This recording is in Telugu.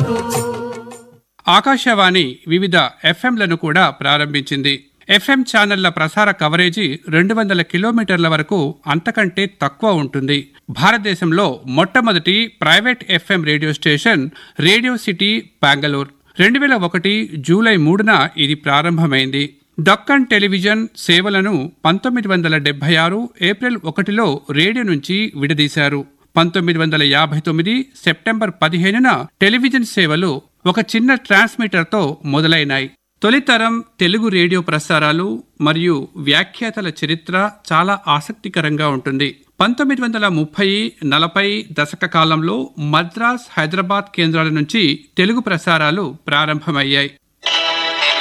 ఆకాశవాణి వివిధ ఎఫ్ఎంలను కూడా ప్రారంభించింది ఎఫ్ఎం ఛానళ్ల ప్రసార కవరేజీ రెండు వందల కిలోమీటర్ల వరకు అంతకంటే తక్కువ ఉంటుంది భారతదేశంలో మొట్టమొదటి private FM radio station radio city Bengaluru రెండు వేల ఒకటి జూలై మూడున ఇది ప్రారంభమైంది దక్కన్ టెలివిజన్ సేవలను పంతొమ్మిది వందల డెబ్బై ఆరు ఏప్రిల్ ఒకటిలో రేడియో నుంచి విడదీశారు పంతొమ్మిది వందల యాభై తొమ్మిది సెప్టెంబర్ పదిహేనున టెలివిజన్ సేవలు ఒక చిన్న ట్రాన్స్మిటర్తో మొదలైనాయి తొలితరం తెలుగు రేడియో ప్రసారాలు మరియు వ్యాఖ్యాతల చరిత్ర చాలా ఆసక్తికరంగా ఉంటుంది పంతొమ్మిది వందల ముప్పై నలభై దశక కాలంలో మద్రాస్ హైదరాబాద్ కేంద్రాల నుంచి తెలుగు ప్రసారాలు ప్రారంభమయ్యాయి